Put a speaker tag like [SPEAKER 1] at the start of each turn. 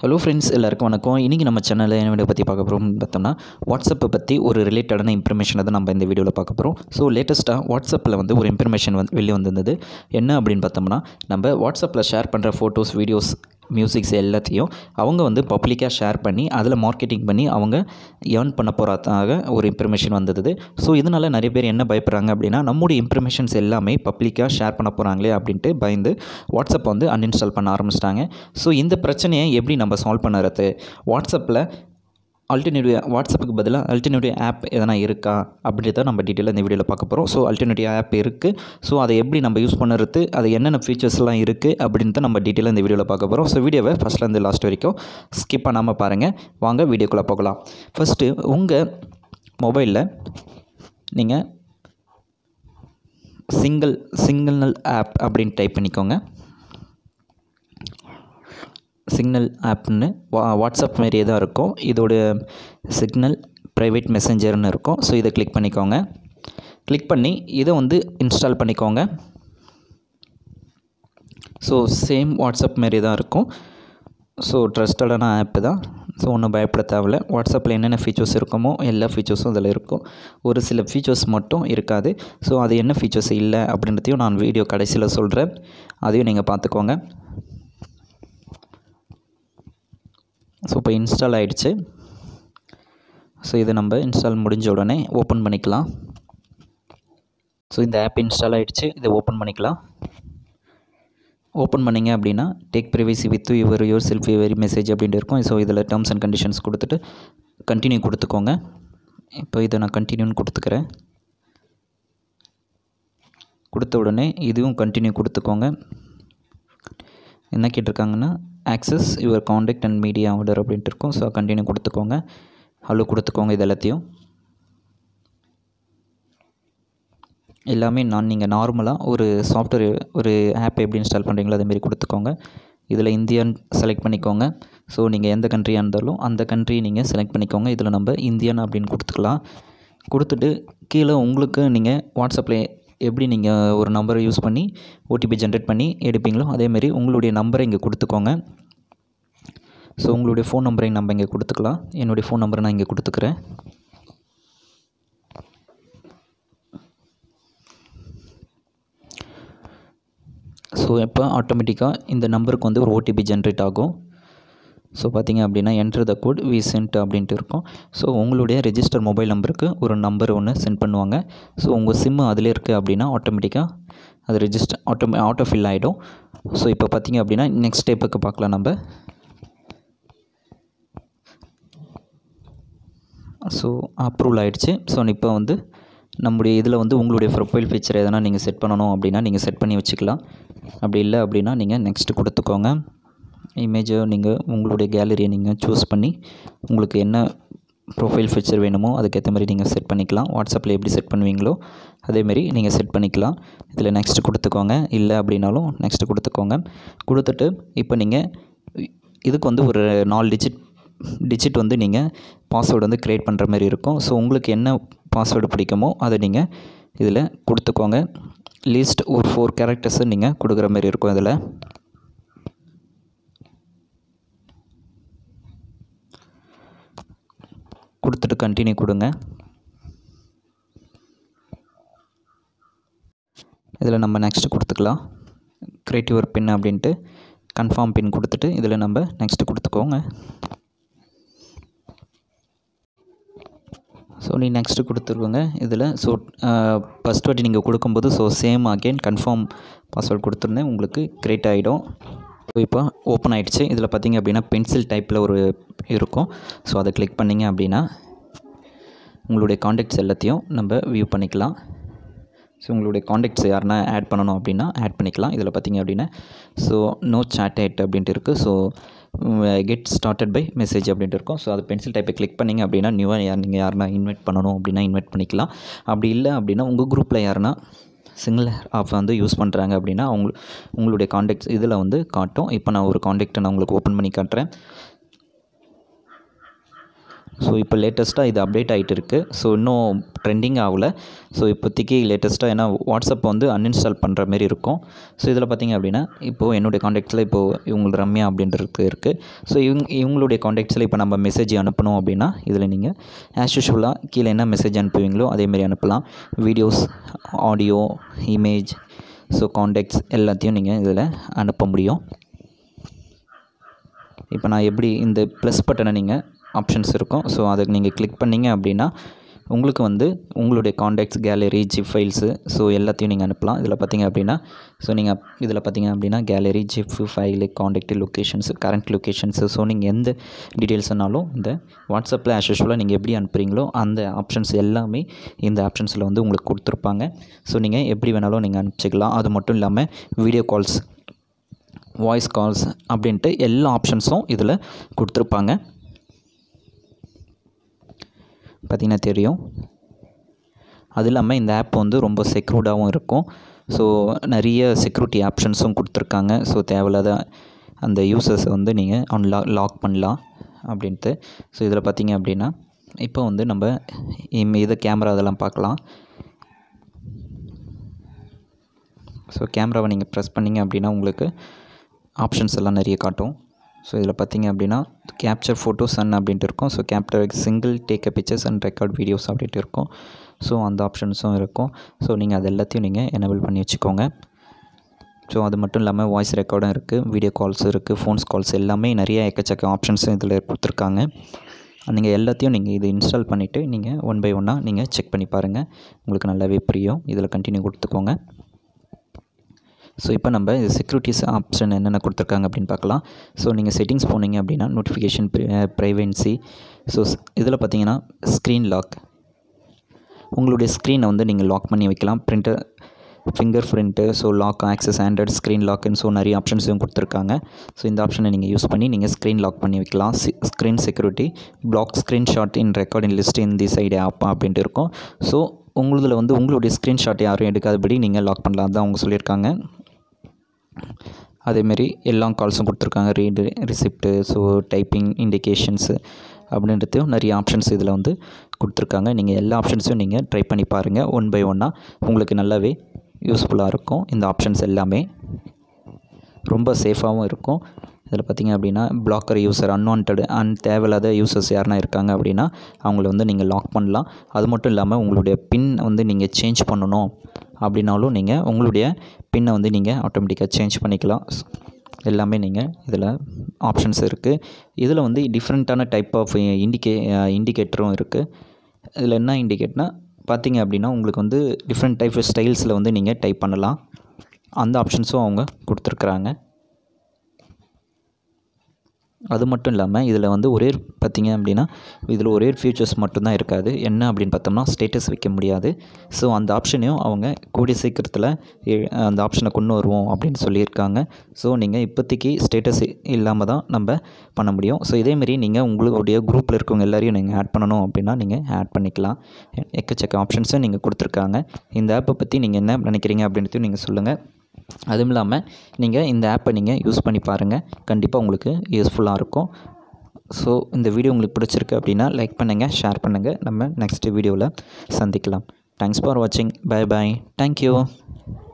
[SPEAKER 1] hello friends எல்லாருக்கும் வணக்கம் இன்றைக்கி நம்ம சேனலில் என்ன வீடியோ பற்றி பார்க்க போகிறோம்னு பார்த்தோம்னா வாட்ஸ்அப்பை பற்றி ஒரு ரிலேட்டடான இன்ஃபர்மேஷனை தான் நம்ம இந்த வீடியோவில் பார்க்க போகிறோம் ஸோ லேட்டஸ்ட்டாக வாட்ஸ்அப்பில் வந்து ஒரு இன்ஃபர்மேஷன் வந்து வெளியே வந்திருந்தது என்ன அப்படின்னு பார்த்தோம்னா நம்ம வாட்ஸ்அப்பில் ஷேர் பண்ணுற ஃபோட்டோஸ் வீடியோஸ் மியூசிக்ஸ் எல்லாத்தையும் அவங்க வந்து பப்ளிக்காக ஷேர் பண்ணி அதில் மார்க்கெட்டிங் பண்ணி அவங்க ஏர்ன் பண்ண போகிறதாக ஒரு இன்ஃபர்மேஷன் வந்தது ஸோ இதனால் நிறைய பேர் என்ன பயப்படுறாங்க அப்படின்னா நம்முடைய இன்ஃபர்மேஷன்ஸ் எல்லாமே பப்ளிக்காக ஷேர் பண்ண போகிறாங்களே அப்படின்ட்டு பயந்து வாட்ஸ்அப் வந்து அன்இன்ஸ்டால் பண்ண ஆரம்பிச்சிட்டாங்க ஸோ இந்த பிரச்சனையை எப்படி நம்ம சால்வ் பண்ணுறது வாட்ஸ்அப்பில் அல்டர்னேட்டிவ் வாட்ஸ்அப்புக்கு பதிலாக அல்டர்னேட்டிவ் ஆப் எதனா இருக்கா அப்படின்றத நம்ம டீட்டெயிலாக இந்த வீடியோவில் பார்க்க போகிறோம் ஸோ அல்டர்னேட்டிவ் ஆப் இருக்குது ஸோ அதை எப்படி நம்ம யூஸ் பண்ணுறது அது என்னென்ன ஃபீச்சர்ஸ்லாம் இருக்குது அப்படின்றத நம்ம டீட்டெயிலாக இந்த வீடியோவில் பார்க்க போகிறோம் ஸோ வீடியோவை ஃபஸ்ட்லேருந்து லாஸ்ட் வரைக்கும் ஸ்கிப் பண்ணாமல் பாருங்கள் வாங்க வீடியோக்குள்ளே போகலாம் ஃபஸ்ட்டு உங்கள் மொபைலில் நீங்கள் சிங்கிள் சிங்கிள்னல் ஆப் அப்படின்னு டைப் பண்ணிக்கோங்க சிக்னல் ஆப்னு வா வாட்ஸ்அப் மாரியே தான் இருக்கும் இதோட சிக்னல் ப்ரைவேட் மெசஞ்சர்னு இருக்கும் ஸோ இதை கிளிக் பண்ணிக்கோங்க கிளிக் பண்ணி இதை வந்து இன்ஸ்டால் பண்ணிக்கோங்க ஸோ சேம் வாட்ஸ்அப் மாரி தான் இருக்கும் ஸோ ட்ரஸ்டடான ஆப்பு தான் ஸோ ஒன்றும் பயப்பட தேவையில்ல வாட்ஸ்அப்பில் என்னென்ன ஃபீச்சர்ஸ் இருக்குமோ எல்லா ஃபீச்சர்ஸும் அதில் இருக்கும் ஒரு சில ஃபீச்சர்ஸ் மட்டும் இருக்காது ஸோ அது என்ன ஃபீச்சர்ஸ் இல்லை அப்படின்றதையும் நான் வீடியோ கடைசியில் சொல்கிறேன் அதையும் நீங்கள் பார்த்துக்கோங்க ஸோ இப்போ இன்ஸ்டால் ஆகிடுச்சு ஸோ இதை நம்ம இன்ஸ்டால் முடிஞ்ச உடனே ஓப்பன் பண்ணிக்கலாம் ஸோ இந்த ஆப் இன்ஸ்டால் ஆகிடுச்சு இதை ஓப்பன் பண்ணிக்கலாம் ஓப்பன் பண்ணிங்க அப்படின்னா take privacy with your your selfie very message அப்படின்ட்டு இருக்கும் ஸோ இதில் டேர்ம்ஸ் அண்ட் கண்டிஷன்ஸ் கொடுத்துட்டு கண்டினியூ கொடுத்துக்கோங்க இப்போ இதை நான் கண்டினியூன்னு கொடுத்துக்கிறேன் கொடுத்த உடனே இதுவும் கண்டினியூ கொடுத்துக்கோங்க என்ன கேட்டிருக்காங்கன்னா access your contact and media order அப்படின்ட்டு இருக்கும் ஸோ கண்டினியூ கொடுத்துக்கோங்க ஹலோ கொடுத்துக்கோங்க இது எல்லாத்தையும் எல்லாமே நான் நீங்கள் நார்மலாக ஒரு சாஃப்ட்வேர் ஒரு ஆப் எப்படி இன்ஸ்டால் பண்ணுறீங்களோ அதேமாரி கொடுத்துக்கோங்க இதில் இந்தியன் செலக்ட் பண்ணிக்கோங்க ஸோ நீங்கள் எந்த கண்ட்ரியாக இருந்தாலும் அந்த கண்ட்ரி நீங்கள் செலக்ட் பண்ணிக்கோங்க இதில் நம்ம இந்தியன் அப்படின்னு கொடுத்துக்கலாம் கொடுத்துட்டு கீழே உங்களுக்கு நீங்கள் வாட்ஸ்அப்பில் எப்படி நீங்கள் ஒரு நம்பரை யூஸ் பண்ணி ஓடிபி ஜென்ரேட் பண்ணி எடுப்பீங்களோ அதேமாரி உங்களுடைய நம்பரை இங்கே கொடுத்துக்கோங்க ஸோ உங்களுடைய ஃபோன் நம்பரை நம்ம இங்கே கொடுத்துக்கலாம் என்னுடைய ஃபோன் நம்பரை நான் இங்கே கொடுத்துக்கிறேன் ஸோ இப்போ ஆட்டோமேட்டிக்காக இந்த நம்பருக்கு வந்து ஒரு ஓடிபி ஜென்ரேட் ஆகும் ஸோ பார்த்தீங்க அப்படின்னா enter the code we sent அப்படின்ட்டு இருக்கும் ஸோ உங்களுடைய ரெஜிஸ்டர் மொபைல் நம்பருக்கு ஒரு நம்பர் ஒன்று சென்ட் பண்ணுவாங்க ஸோ உங்கள் சிம்மு அதில் இருக்குது அப்படின்னா ஆட்டோமேட்டிக்காக அது ரெஜிஸ்டர் ஆட்டோ ஆட்டோ ஃபில் ஆகிடும் ஸோ இப்போ பார்த்தீங்க அப்படின்னா நெக்ஸ்ட் ஸ்டெப்புக்கு பார்க்கலாம் நம்ம ஸோ அப்ரூவல் ஆகிடுச்சு ஸோ இப்போ வந்து நம்முடைய இதில் வந்து உங்களுடைய ப்ரொஃபைல் பிக்சர் எதனா நீங்கள் செட் பண்ணணும் அப்படின்னா நீங்கள் செட் பண்ணி வச்சுக்கலாம் அப்படி இல்லை அப்படின்னா நீங்கள் நெக்ஸ்ட்டு கொடுத்துக்கோங்க இமேஜை நீங்கள் உங்களுடைய கேலரியை நீங்கள் சூஸ் பண்ணி உங்களுக்கு என்ன ப்ரொஃபைல் பிக்சர் வேணுமோ அதுக்கேற்ற மாதிரி நீங்கள் செட் பண்ணிக்கலாம் வாட்ஸ்அப்பில் எப்படி செட் பண்ணுவீங்களோ அதேமாரி நீங்கள் செட் பண்ணிக்கலாம் இதில் நெக்ஸ்ட்டு கொடுத்துக்கோங்க இல்லை அப்படின்னாலும் நெக்ஸ்ட்டு கொடுத்துக்கோங்க கொடுத்துட்டு இப்போ நீங்கள் இதுக்கு வந்து ஒரு நாலு டிஜிட் டிஜிட் வந்து நீங்கள் பாஸ்வேர்டு வந்து க்ரியேட் பண்ணுற மாதிரி இருக்கும் ஸோ உங்களுக்கு என்ன பாஸ்வேர்டு பிடிக்குமோ அதை நீங்கள் இதில் கொடுத்துக்கோங்க லீஸ்ட் ஒரு ஃபோர் கேரக்டர்ஸை நீங்கள் கொடுக்குற மாதிரி இருக்கும் இதில் கொடுத்துட்டு கண்டினியூ கொடுங்க இதில் நம்ம நெக்ஸ்ட்டு கொடுத்துக்கலாம் க்ரியேட்டிவ் ஒரு பின் அப்படின்ட்டு கன்ஃபார்ம் பின் கொடுத்துட்டு இதில் நம்ம நெக்ஸ்ட்டு கொடுத்துக்கோங்க ஸோ நீ நெக்ஸ்ட்டு கொடுத்துருக்கோங்க இதில் ஸோ ஃபஸ்ட் வாட்டி நீங்கள் கொடுக்கும்போது so same again confirm password கொடுத்துருந்தேன் உங்களுக்கு க்ரியேட் ஆகிடும் ஸோ இப்போ ஓப்பன் ஆகிடுச்சு இதில் பார்த்தீங்க அப்படின்னா பென்சில் டைப்பில் ஒரு இருக்கும் ஸோ அதை கிளிக் பண்ணிங்க அப்படின்னா உங்களுடைய காண்டாக்ட்ஸ் எல்லாத்தையும் நம்ம வியூ பண்ணிக்கலாம் ஸோ உங்களுடைய காண்டாக்ட்ஸ் யாருன்னா ஆட் பண்ணணும் அப்படின்னா ஆட் பண்ணிக்கலாம் இதில் பார்த்தீங்க அப்படின்னா ஸோ நோ சாட் எட் அப்படின்ட்டு இருக்குது so get started by message அப்படின்ட்டு இருக்கும் ஸோ அது பென்சில் டைப்பை கிளிக் பண்ணிங்க அப்படின்னா நியூவாக யார் நீங்கள் யாருனா இன்வைட் பண்ணணும் அப்படின்னா இன்வைட் பண்ணிக்கலாம் அப்படி இல்லை அப்படின்னா உங்கள் குரூப்பில் யாருன்னா சிங்கிள் ஆப் வந்து யூஸ் பண்ணுறாங்க அப்படின்னா அவங்க உங்களுடைய காண்டாக்ட்ஸ் இதில் வந்து காட்டும் இப்போ நான் ஒரு காண்டாக்டை நான் உங்களுக்கு ஓப்பன் பண்ணி காட்டுறேன் ஸோ இப்போ லேட்டஸ்ட்டாக இது அப்டேட் ஆகிட்டு இருக்குது ஸோ இன்னும் ட்ரெண்டிங் ஆகல ஸோ இப்போதைக்கு லேட்டஸ்ட்டாக ஏன்னா வாட்ஸ்அப் வந்து அன்இன்ஸ்டால் பண்ணுற மாரி இருக்கும் ஸோ இதில் பார்த்தீங்க அப்படின்னா இப்போது என்னுடைய காண்டாக்ட்ஸில் இப்போது இவங்க ரம்யா அப்படின்றது இருக்குது ஸோ இவங்க இவங்களுடைய காண்டாக்ட்ஸில் இப்போ நம்ம மெசேஜ் அனுப்பணும் அப்படின்னா இதில் நீங்கள் ஆஸ் யூஷுவலாக கீழே என்ன மெசேஜ் அனுப்புவீங்களோ அதேமாரி அனுப்பலாம் videos audio image so contacts எல்லாத்தையும் நீங்கள் இதில் அனுப்ப முடியும் இப்போ நான் எப்படி இந்த ப்ளஸ் பட்டனை நீங்கள் ஆப்ஷன்ஸ் இருக்கும் ஸோ அதை நீங்கள் கிளிக் பண்ணிங்க அப்படின்னா உங்களுக்கு வந்து உங்களுடைய contacts gallery zip files so எல்லாத்தையும் நீங்கள் அனுப்பலாம் இதில் பார்த்தீங்க அப்படின்னா ஸோ நீங்கள் இதில் பார்த்தீங்க அப்படின்னா gallery zip file contact locations current locations so நீங்கள் எந்த டீட்டெயில்ஸ்னாலும் இந்த வாட்ஸ்அப்பில் ஆஸ் யூஷுவலாக நீங்கள் எப்படி அனுப்புகிறீங்களோ அந்த ஆப்ஷன்ஸ் எல்லாமே இந்த ஆப்ஷன்ஸில் வந்து உங்களுக்கு கொடுத்துருப்பாங்க ஸோ நீங்கள் எப்படி வேணாலும் நீங்கள் அனுப்பிச்சிக்கலாம் அது மட்டும் இல்லாமல் வீடியோ கால்ஸ் வாய்ஸ் கால்ஸ் அப்படின்ட்டு எல்லா ஆப்ஷன்ஸும் இதில் கொடுத்துருப்பாங்க பார்த்திங்கன்னா தெரியும் அது இல்லாமல் இந்த ஆப் வந்து ரொம்ப செக்யூர்டாகவும் இருக்கும் ஸோ நிறைய செக்யூரிட்டி ஆப்ஷன்ஸும் கொடுத்துருக்காங்க ஸோ தேவையில்லாத அந்த யூசர்ஸை வந்து நீங்கள் அன்லாக் லாக் பண்ணலாம் அப்படின்ட்டு ஸோ இதில் பார்த்தீங்க அப்படின்னா இப்போ வந்து நம்ம இம் இதை கேமரா அதெல்லாம் பார்க்கலாம் ஸோ கேமராவை நீங்கள் ப்ரெஸ் பண்ணிங்க அப்படின்னா உங்களுக்கு ஆப்ஷன்ஸ் எல்லாம் நிறைய காட்டும் ஸோ இதில் பார்த்தீங்க அப்படின்னா கேப்சர் ஃபோட்டோஸ் அண்ட் அப்படின்ட்டு இருக்கும் so capture single take a pictures and record videos அப்படின்ட்டு இருக்கும் ஸோ அந்த ஆப்ஷன்ஸும் இருக்கும் ஸோ நீங்கள் அது எல்லாத்தையும் நீங்கள் எனேபிள் பண்ணி வச்சுக்கோங்க ஸோ அது மட்டும் இல்லாமல் வாய்ஸ் ரெக்கார்டும் இருக்குது வீடியோ கால்ஸ் இருக்குது ஃபோன்ஸ் கால்ஸ் எல்லாமே நிறைய எக்கச்சக்க ஆப்ஷன்ஸும் இதில் கொடுத்துருக்காங்க நீங்கள் எல்லாத்தையும் நீங்கள் இது இன்ஸ்டால் பண்ணிவிட்டு நீங்கள் ஒன் பை ஒன்னாக நீங்கள் செக் பண்ணி பாருங்கள் உங்களுக்கு நல்லாவே புரியும் இதில் கண்டினியூ கொடுத்துக்கோங்க ஸோ இப்போ நம்ம இது செக்யூரிட்டிஸ் ஆப்ஷன் என்னென்ன கொடுத்துருக்காங்க அப்படின்னு பார்க்கலாம் ஸோ நீங்கள் செட்டிங்ஸ் போனீங்க அப்படின்னா நோட்டிஃபிகேஷன் ப்ரைவன்சி ஸோ இதில் பார்த்தீங்கன்னா ஸ்க்ரீன் லாக் உங்களுடைய ஸ்க்ரீனை வந்து நீங்கள் லாக் பண்ணி வைக்கலாம் printer finger print so lock access android screen லாக்குன்னு ஸோ நிறைய ஆப்ஷன்ஸும் கொடுத்துருக்காங்க ஸோ இந்த ஆப்ஷனை நீங்கள் யூஸ் பண்ணி நீங்கள் ஸ்க்ரீன் லாக் பண்ணி வைக்கலாம் screen security block screenshot in recording list in the side app அப்படின்ட்டு இருக்கும் ஸோ உங்களுதில் வந்து உங்களுடைய ஸ்க்ரீன்ஷாட் யாரும் எடுக்காதபடி நீங்கள் லாக் பண்ணலாம் தான் அவங்க சொல்லியிருக்காங்க அதேமாரி எல்லா கால்ஸும் கொடுத்துருக்காங்க read receipt so typing indications அப்படின்றதையும் நிறைய ஆப்ஷன்ஸ் இதில் வந்து கொடுத்துருக்காங்க நீங்கள் எல்லா ஆப்ஷன்ஸையும் நீங்கள் ட்ரை பண்ணி பாருங்கள் ஒன் பை ஒன்னாக உங்களுக்கு நல்லாவே யூஸ்ஃபுல்லாக இருக்கும் இந்த ஆப்ஷன்ஸ் எல்லாமே ரொம்ப சேஃபாகவும் இருக்கும் இதில் பார்த்திங்க அப்படின்னா பிளாக்கர் யூசர் அன்வான்ட் அன் தேவையில்லாத யூசர்ஸ் யாருனா இருக்காங்க அப்படின்னா அவங்கள வந்து நீங்கள் லாக் பண்ணலாம் அது மட்டும் இல்லாமல் உங்களுடைய பின் வந்து நீங்கள் சேஞ்ச் பண்ணணும் அப்படின்னாலும் நீங்கள் உங்களுடைய பின்னை வந்து நீங்கள் ஆட்டோமேட்டிக்காக சேஞ்ச் பண்ணிக்கலாம் எல்லாமே நீங்கள் இதில் ஆப்ஷன்ஸ் இருக்குது இதில் வந்து டிஃப்ரெண்ட்டான டைப் ஆஃப் இண்டிகே இண்டிகேட்டரும் இருக்குது இதில் என்ன இண்டிகேட்னால் பார்த்தீங்க அப்படின்னா உங்களுக்கு வந்து டிஃப்ரெண்ட் டைப் ஸ்டைல்ஸில் வந்து நீங்கள் டைப் பண்ணலாம் அந்த ஆப்ஷன்ஸும் அவங்க கொடுத்துருக்குறாங்க அது மட்டும் இல்லாமல் இதில் வந்து ஒரே பார்த்திங்க அப்படின்னா இதில் ஒரே ஃபியூச்சர்ஸ் மட்டும்தான் இருக்காது என்ன அப்படின்னு பார்த்தோம்னா ஸ்டேட்டஸ் வைக்க முடியாது ஸோ அந்த ஆப்ஷனையும் அவங்க கூடிய சீக்கிரத்தில் அந்த ஆப்ஷனை கொண்டு வருவோம் அப்படின்னு சொல்லியிருக்காங்க ஸோ நீங்கள் இப்போதைக்கு ஸ்டேட்டஸ் இல்லாமல் தான் நம்ம பண்ண முடியும் ஸோ இதேமாரி நீங்கள் உங்களுடைய குரூப்பில் இருக்கவங்க எல்லாரையும் நீங்கள் ஆட் பண்ணணும் அப்படின்னா நீங்கள் ஆட் பண்ணிக்கலாம் எக்கச்சக்க ஆப்ஷன்ஸும் நீங்கள் கொடுத்துருக்காங்க இந்த ஆப்பை பற்றி நீங்கள் என்ன நினைக்கிறீங்க அப்படின்றதையும் நீங்கள் சொல்லுங்கள் அதுவும் இல்லாமல் நீங்கள் இந்த ஆப்பை நீங்கள் யூஸ் பண்ணி பாருங்கள் கண்டிப்பாக உங்களுக்கு யூஸ்ஃபுல்லாக இருக்கும் ஸோ இந்த வீடியோ உங்களுக்கு பிடிச்சிருக்கு அப்படின்னா லைக் பண்ணுங்கள் ஷேர் பண்ணுங்கள் நம்ம நெக்ஸ்ட் வீடியோவில் சந்திக்கலாம் தேங்க்ஸ் ஃபார் வாட்சிங் பை பாய் தேங்க்யூ